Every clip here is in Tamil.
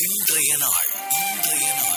இன்றைய நாள் இன்றைய நாள்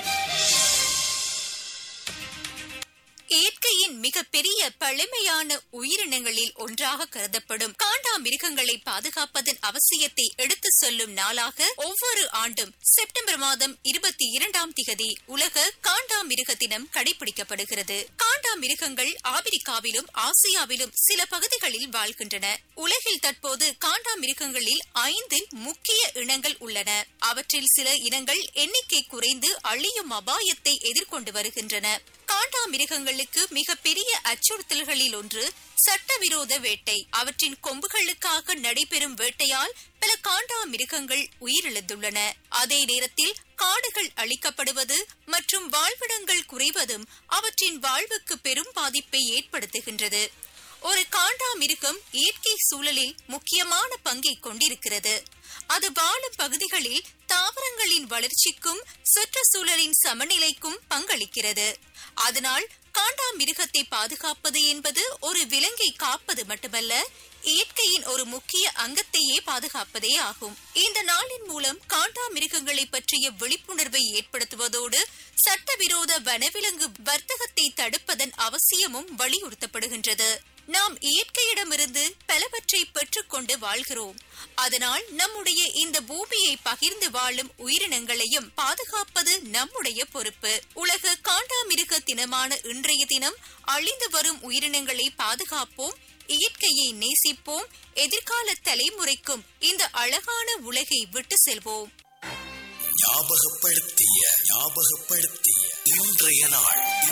இயற்கையின் மிகப்பெரிய பழமையான உயிரினங்களில் ஒன்றாக கருதப்படும் காண்டாமிருகங்களை பாதுகாப்பதன் அவசியத்தை எடுத்து சொல்லும் நாளாக ஒவ்வொரு ஆண்டும் செப்டம்பர் மாதம் இருபத்தி இரண்டாம் திகதி உலக காண்டாமிருக தினம் கடைபிடிக்கப்படுகிறது காண்டாமிருகங்கள் ஆப்பிரிக்காவிலும் ஆசியாவிலும் சில பகுதிகளில் வாழ்கின்றன உலகில் தற்போது காண்டாமிருகங்களில் ஐந்து முக்கிய இனங்கள் உள்ளன அவற்றில் சில இனங்கள் எண்ணிக்கை குறைந்து அழியும் அபாயத்தை எதிர்கொண்டு வருகின்றன காண்டாமிருகங்களுக்கு மிகப்பெரிய அச்சுறுத்தல்களில் ஒன்று சட்டவிரோத வேட்டை அவற்றின் கொம்புகளுக்காக நடைபெறும் வேட்டையால் பல காண்டாமிருகங்கள் உயிரிழந்துள்ளன அதே நேரத்தில் காடுகள் அழிக்கப்படுவது மற்றும் வாழ்விடங்கள் குறைவதும் அவற்றின் வாழ்வுக்கு பெரும் பாதிப்பை ஏற்படுத்துகின்றது ஒரு காண்டாமிருகம் இயற்கை சூழலில் முக்கியமான பங்கை கொண்டிருக்கிறது அது வாழும் பகுதிகளில் தாவரங்களின் வளர்ச்சிக்கும் சுற்றுச்சூழலின் சமநிலைக்கும் பங்களிக்கிறது அதனால் காண்டாமிருகத்தை பாதுகாப்பது என்பது ஒரு விலங்கை காப்பது மட்டுமல்ல இயற்கையின் ஒரு முக்கிய அங்கத்தையே பாதுகாப்பதே ஆகும் இந்த நாளின் மூலம் காண்டாமிருகங்களை பற்றிய விழிப்புணர்வை ஏற்படுத்துவதோடு சட்டவிரோத வனவிலங்கு வர்த்தகத்தை தடுப்பதன் அவசியமும் வலியுறுத்தப்படுகின்றது நாம் இயற்கையிடமிருந்து பலவற்றை பெற்றுக்கொண்டு வாழ்கிறோம் அதனால் நம்முடைய இந்த பூமியை பகிர்ந்து வாழும் உயிரினங்களையும் பாதுகாப்பது நம்முடைய பொறுப்பு உலக காண்டாமிருக தினமான இன்றைய தினம் அழிந்து வரும் உயிரினங்களை பாதுகாப்போம் இயற்கையை நேசிப்போம் எதிர்கால தலைமுறைக்கும் இந்த அழகான உலகை விட்டு செல்வோம் ஞாபகப்படுத்திய ஞாபகப்படுத்திய இன்றைய நாள்